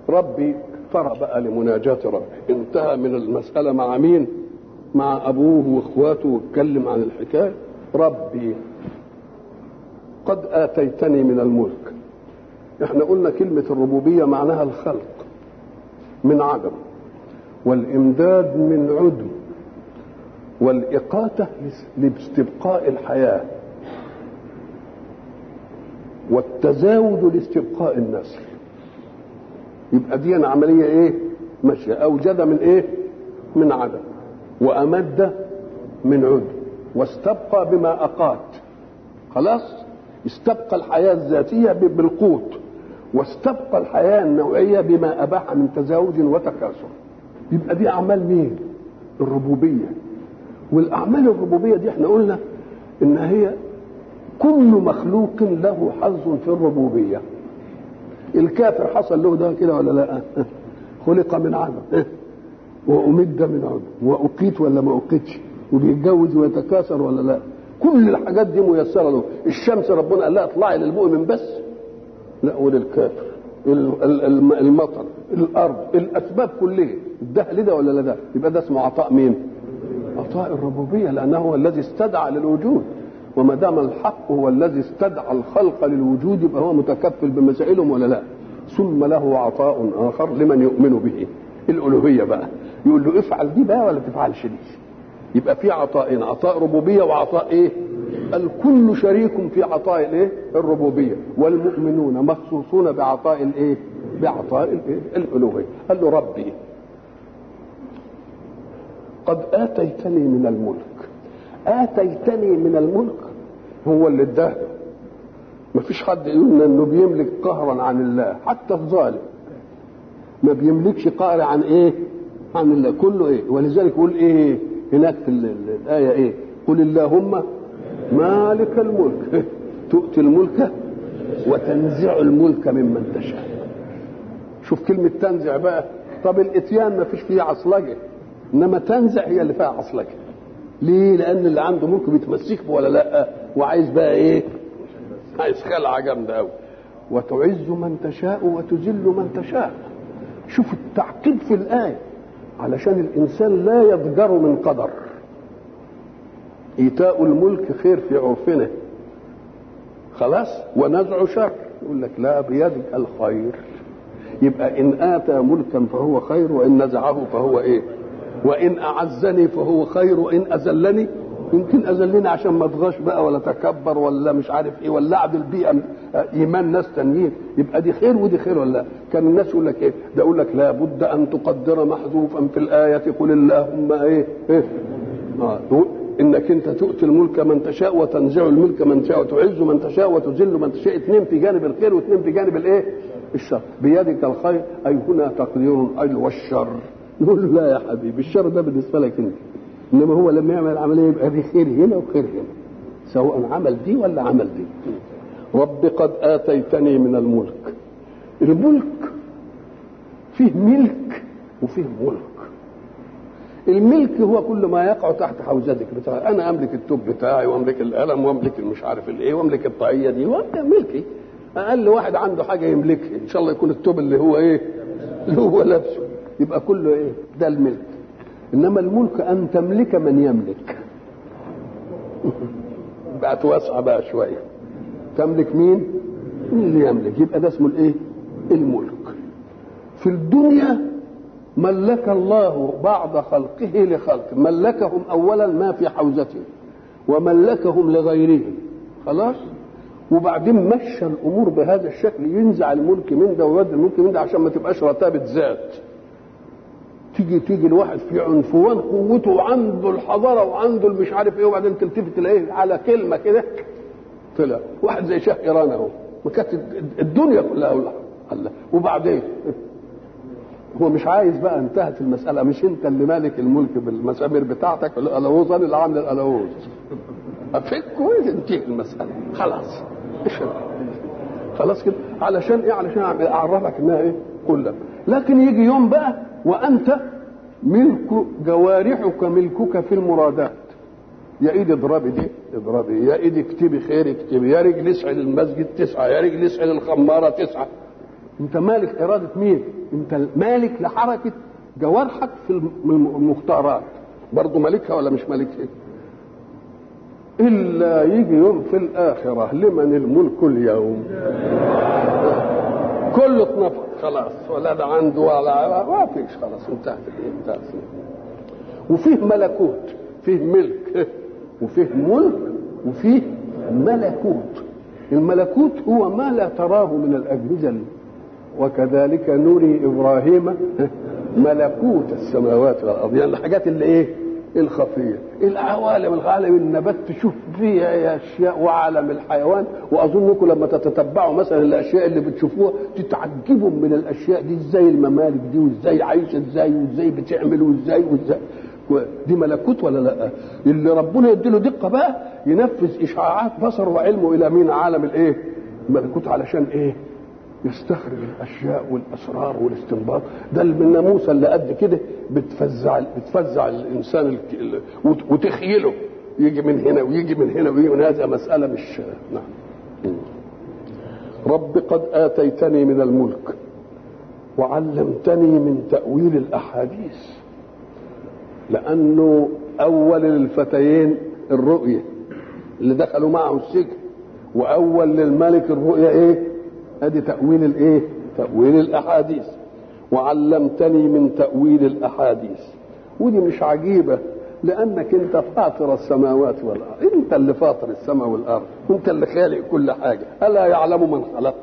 ربي فرع بقى لمناجاة ربه انتهى من المسألة مع مين مع أبوه وإخواته واتكلم عن الحكاية ربي قد آتيتني من الملك احنا قلنا كلمة الربوبية معناها الخلق من عدم والإمداد من عدم والإقاتة لاستبقاء الحياة والتزاوج لاستبقاء النسل يبقى دي عملية ايه ماشية أوجد من ايه من عدم وأمد من عدم واستبقى بما أقات خلاص استبقى الحياة الذاتية بالقوت واستبقى الحياة النوعية بما أباح من تزاوج وتكاثر يبقى دي أعمال مين الربوبية والأعمال الربوبية دي احنا قلنا إن هي كل مخلوق له حظ في الربوبية الكافر حصل له ده كده ولا لا خلق من عدم وأمد من عدم وأقيت ولا ما أقيتش وبيتجوز ويتكاثر ولا لا كل الحاجات دي ميسرة له الشمس ربنا قال لها اطلعي للمؤمن بس لا وللكافر المطر الارض الاسباب كلها ده لده ولا لا ده يبقى ده اسمه عطاء مين عطاء الربوبيه لانه هو الذي استدعى للوجود وما دام الحق هو الذي استدعى الخلق للوجود يبقى هو متكفل بمسائلهم ولا لا ثم له عطاء اخر لمن يؤمن به الالوهيه بقى يقول له افعل دي بقى ولا تفعلش دي يبقى في عطاءين عطاء ربوبيه وعطاء ايه الكل شريك في عطاء الايه الربوبيه والمؤمنون مخصوصون بعطاء الايه بعطاء الايه الالوهيه قال له ربي قد اتيتني من الملك اتيتني من الملك هو اللي اداه ما فيش حد يقول انه بيملك قهرا عن الله حتى الظالم ما بيملكش قهر عن ايه عن الله كله ايه ولذلك يقول ايه هناك في الايه ايه قل اللهم مالك الملك تؤتي الملك وتنزع الملك ممن تشاء شوف كلمة تنزع بقى طب الاتيان ما فيش فيه عصلجة انما تنزع هي اللي فيها عصلجة ليه لان اللي عنده ملك بيتمسك به ولا لا وعايز بقى ايه عايز خلعة جامدة قوي وتعز من تشاء وتذل من تشاء شوف التعقيد في الآية علشان الإنسان لا يضجر من قدر إيتاء الملك خير في عرفنا خلاص ونزع شر يقول لك لا بيدك الخير يبقى إن آتى ملكا فهو خير وإن نزعه فهو إيه وإن أعزني فهو خير وإن أذلني يمكن أذلني عشان ما اتغش بقى ولا تكبر ولا مش عارف إيه ولا أعدل بيئة إيمان ناس تانيين يبقى دي خير ودي خير ولا لا كان الناس يقول لك إيه ده يقول لك لابد أن تقدر محذوفا في الآية قل اللهم إيه, إيه آه. انك انت تؤتي الملك من تشاء وتنزع الملك من تشاء وتعز من تشاء وتذل من تشاء اثنين في جانب الخير واثنين في جانب الايه الشر بيدك الخير اي هنا تقدير اي والشر نقول له لا يا حبيبي الشر ده بالنسبه لك انت انما هو لما يعمل العمليه يبقى في خير هنا وخير هنا سواء عمل دي ولا عمل دي رب قد اتيتني من الملك الملك فيه ملك وفيه ملك الملك هو كل ما يقع تحت حوزتك بتاعي انا املك التوب بتاعي واملك القلم واملك المش عارف الايه واملك الطاقيه دي واملك ملكي اقل واحد عنده حاجه يملكها ان شاء الله يكون التوب اللي هو ايه اللي هو لابسه يبقى كله ايه ده الملك انما الملك ان تملك من يملك بقت واسعه بقى شويه تملك مين اللي يملك يبقى ده اسمه الايه الملك في الدنيا ملك الله بعض خلقه لخلق ملكهم اولا ما في حوزتهم وملكهم لغيرهم خلاص وبعدين مشى الامور بهذا الشكل ينزع الملك من ده ويودي الملك من ده عشان ما تبقاش رتابه ذات تيجي تيجي الواحد في عنفوان قوته وعنده الحضاره وعنده المش عارف ايه وبعدين تلتفت تلاقيه على كلمه كده طلع واحد زي شاه ايران اهو ما كانت الدنيا كلها الله وبعدين هو مش عايز بقى انتهت المسألة مش انت اللي مالك الملك بالمسامير بتاعتك الألووز انا اللي عامل الألووز افك وتنتهي المسألة خلاص خلاص كده علشان ايه علشان اعرفك انها ايه كلها لكن يجي يوم بقى وانت ملك جوارحك ملكك في المرادات يا ايد اضربي دي اضربي يا ايد اكتبي خير اكتبي يا رجل اسعي للمسجد تسعى يا رجل اسعي للخماره تسعى انت مالك اراده مين انت مالك لحركه جوارحك في المختارات برضه مالكها ولا مش مالكها الا يجي يوم في الاخره لمن الملك اليوم كله اتنفض خلاص ولا ده عنده ولا ما فيش خلاص انتهت انتهت وفيه ملكوت فيه ملك وفيه ملك وفيه ملكوت الملكوت هو ما لا تراه من الأجهزة وكذلك نري إبراهيم ملكوت السماوات والأرض يعني الحاجات اللي إيه الخفية العوالم العالم النبات تشوف فيها أشياء وعالم الحيوان وأظنكم لما تتتبعوا مثلا الأشياء اللي بتشوفوها تتعجبوا من الأشياء دي إزاي الممالك دي وإزاي عايشة إزاي وإزاي بتعمل وإزاي وإزاي دي ملكوت ولا لا اللي ربنا يديله دقه بقى ينفذ اشعاعات بصره وعلمه الى مين عالم الايه ملكوت علشان ايه يستخرج الاشياء والاسرار والاستنباط ده الناموسه اللي قد كده بتفزع بتفزع الانسان وتخيله يجي من هنا ويجي من هنا ويجي من هذا مساله مش نعم رب قد اتيتني من الملك وعلمتني من تاويل الاحاديث لانه اول للفتيين الرؤيه اللي دخلوا معه السجن واول للملك الرؤيا ايه ادي تاويل الايه تاويل الاحاديث وعلمتني من تاويل الاحاديث ودي مش عجيبه لانك انت فاطر السماوات والارض انت اللي فاطر السماء والارض انت اللي خالق كل حاجه الا يعلم من خلق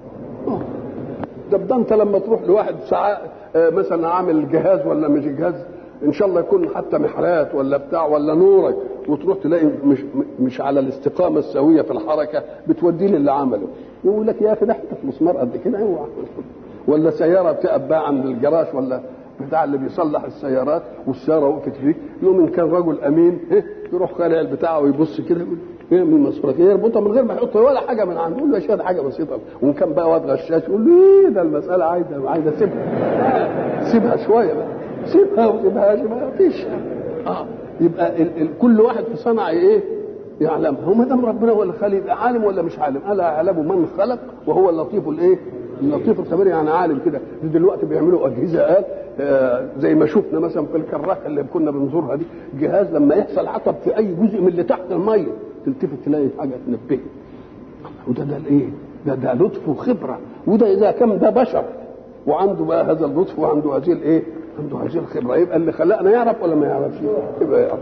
ده ده انت لما تروح لواحد ساعات مثلا عامل جهاز ولا مش جهاز ان شاء الله يكون حتى محرات ولا بتاع ولا نورك وتروح تلاقي مش مش على الاستقامه السويه في الحركه بتوديه للي عمله يقول لك يا اخي ده حته مسمار قد كده اوعى ولا سياره بتقف بقى عند الجراج ولا بتاع اللي بيصلح السيارات والسياره وقفت فيك يقوم ان كان رجل امين يروح خالع البتاع ويبص كده يقول ايه من مسؤولك يربطها من غير ما يحط ولا حاجه من عنده يقول له يا شيخ حاجه بسيطه وان كان بقى واد غشاش يقول له ايه ده المساله عايزه عايزه سيبها سيبها شويه بقى سيبها وسيبهاش ما فيش اه يبقى ال ال كل واحد في صنعه ايه يعلمها هو ما دام ربنا هو اللي خالق يبقى عالم ولا مش عالم الا يعلم من خلق وهو اللطيف الايه اللطيف الخبير يعني عالم كده دلوقتي بيعملوا اجهزه قال آه زي ما شفنا مثلا في الكراكه اللي كنا بنزورها دي جهاز لما يحصل عطب في اي جزء من اللي تحت الميه تلتفت تلاقي حاجه تنبهك وده ده الايه ده ده لطف وخبره وده اذا كان ده بشر وعنده بقى هذا اللطف وعنده هذه الايه عنده هذه الخبره يبقى اللي خلقنا يعرف ولا ما يعرفش يبقى يعرف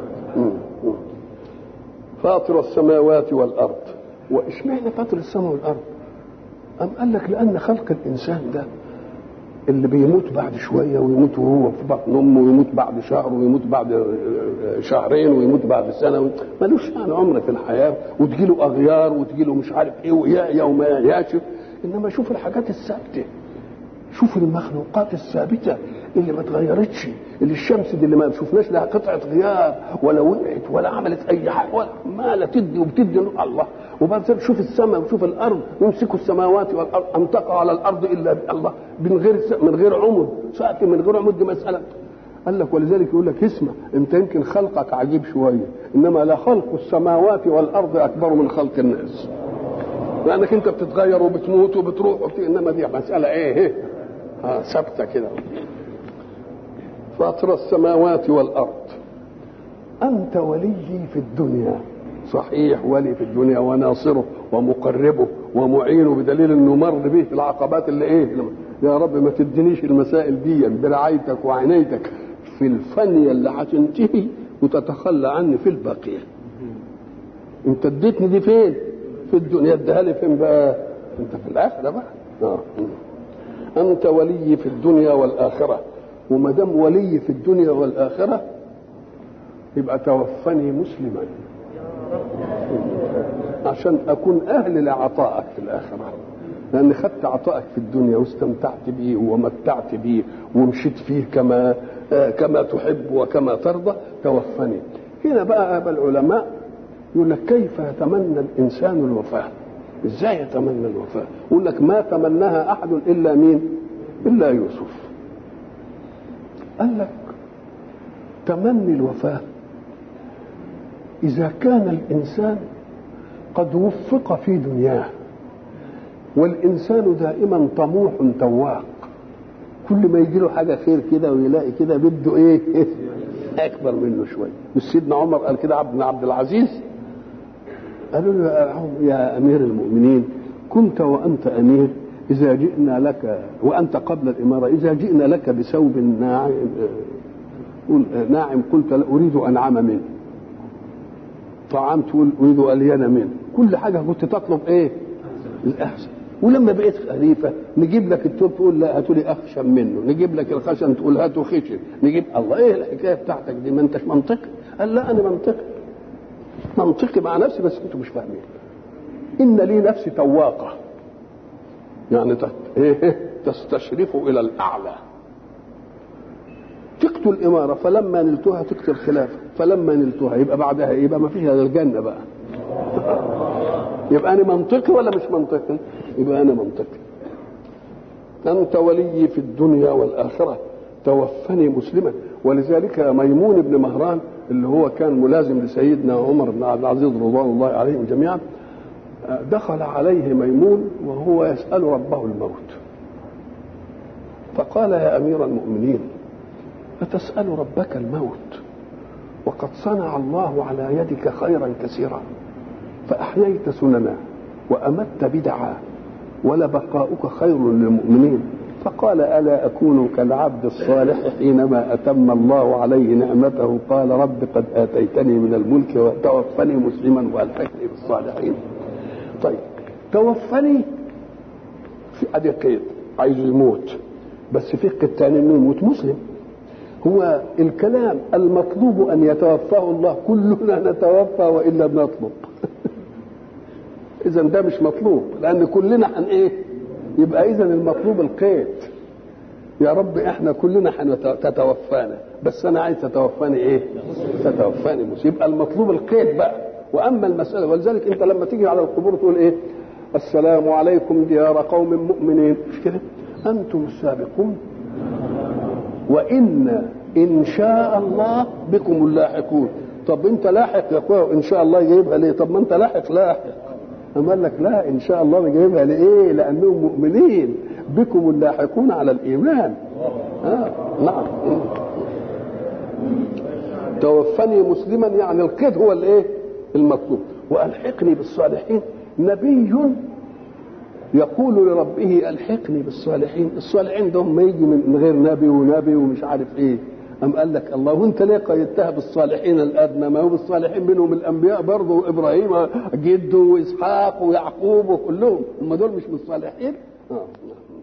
فاطر السماوات والارض واشمعنى فاطر السماء والارض أم قال لك لأن خلق الإنسان ده اللي بيموت بعد شوية ويموت وهو في بطن أمه ويموت بعد شهر ويموت بعد شهرين ويموت بعد سنة ملوش يعني عمر في الحياة وتجيله أغيار وتجيله مش عارف إيه ويعيا وما يعياش إنما شوف الحاجات الثابتة شوف المخلوقات الثابته اللي ما اتغيرتش اللي الشمس دي اللي ما شفناش لها قطعه غيار ولا وقعت ولا عملت اي حاجه ولا ما لا تدي وبتدي الله وبعدين شوف السماء وشوف الارض يمسكوا السماوات والارض ان تقع على الارض الا الله من غير من غير عمد سقف من غير عمد دي مساله قال لك ولذلك يقول لك اسمع انت يمكن خلقك عجيب شويه انما لخلق السماوات والارض اكبر من خلق الناس لانك انت بتتغير وبتموت وبتروح وبت... انما دي مساله ايه آه ثابته كده فاطر السماوات والارض انت ولي في الدنيا صحيح ولي في الدنيا وناصره ومقربه ومعينه بدليل انه مر به في العقبات اللي ايه يا رب ما تدينيش المسائل دي برعايتك وعنايتك في الفنية اللي هتنتهي وتتخلى عني في الباقية انت اديتني دي فين في الدنيا اديها لي فين بقى انت في الاخره بقى آه. انت ولي في الدنيا والاخره وما دام ولي في الدنيا والاخره يبقى توفني مسلما عشان اكون اهل لعطائك في الاخره لان خدت عطائك في الدنيا واستمتعت به ومتعت به ومشيت فيه كما آه كما تحب وكما ترضى توفني هنا بقى ابا العلماء يقول لك كيف يتمنى الانسان الوفاه ازاي يتمنى الوفاه يقول لك ما تمناها احد الا مين الا يوسف قال لك تمني الوفاه اذا كان الانسان قد وفق في دنياه والإنسان دائما طموح تواق كل ما يجي له حاجة خير كده ويلاقي كده بده إيه أكبر منه شوية مش سيدنا عمر قال كده عبد عبد العزيز قالوا له يا أمير المؤمنين كنت وأنت أمير إذا جئنا لك وأنت قبل الإمارة إذا جئنا لك بثوب ناعم ناعم قلت لا أريد أنعم منه طعام تقول أريد ألين منه كل حاجة كنت تطلب إيه الأحسن ولما بقيت خليفة نجيب لك التوب تقول لا هاتوا لي أخشن منه نجيب لك الخشن تقول هاتوا خشن نجيب الله إيه الحكاية بتاعتك دي ما أنتش منطقي قال لا أنا منطقي منطقي مع نفسي بس أنتوا مش فاهمين إن لي نفسي تواقة يعني إيه تستشرف إلى الأعلى تقتل الإمارة فلما نلتها تقتل الخلافة فلما نلتها يبقى بعدها يبقى ما فيش إلا الجنة بقى يبقى أنا منطقي ولا مش منطقي يبقى أنا منطقي أنت ولي في الدنيا والآخرة توفني مسلما ولذلك ميمون بن مهران اللي هو كان ملازم لسيدنا عمر بن عبد العزيز رضوان الله عليهم جميعا دخل عليه ميمون وهو يسأل ربه الموت فقال يا أمير المؤمنين أتسأل ربك الموت وقد صنع الله على يدك خيرا كثيرا فأحييت سننا وأمت بدعا ولبقاؤك خير للمؤمنين فقال ألا أكون كالعبد الصالح حينما أتم الله عليه نعمته قال رب قد آتيتني من الملك وتوفني مسلما وألحقني بالصالحين طيب توفني في ادي قيد عايز يموت بس في قيد تاني انه يموت مسلم هو الكلام المطلوب ان يتوفاه الله كلنا نتوفى والا نطلب اذا ده مش مطلوب لان كلنا هن ايه يبقى اذا المطلوب القيد يا رب احنا كلنا تتوفانا بس انا عايز تتوفاني ايه تتوفاني مسلم يبقى المطلوب القيد بقى واما المساله ولذلك انت لما تيجي على القبور تقول ايه السلام عليكم ديار قوم مؤمنين مش كده انتم السابقون وان ان شاء الله بكم اللاحقون طب انت لاحق يا اخويا ان شاء الله جايبها ليه طب ما انت لاحق لاحق أما قال لك لا ان شاء الله جايبها لايه لانهم مؤمنين بكم اللاحقون على الايمان آه. نعم توفني مسلما يعني القيد هو الايه المطلوب والحقني بالصالحين نبي يقول لربه الحقني بالصالحين الصالحين ده ما يجي من غير نبي ونبي ومش عارف ايه أم قال لك الله وانت ليه قيدتها بالصالحين الادنى ما هو بالصالحين منهم الانبياء برضه ابراهيم جده واسحاق ويعقوب وكلهم هم دول مش من الصالحين اه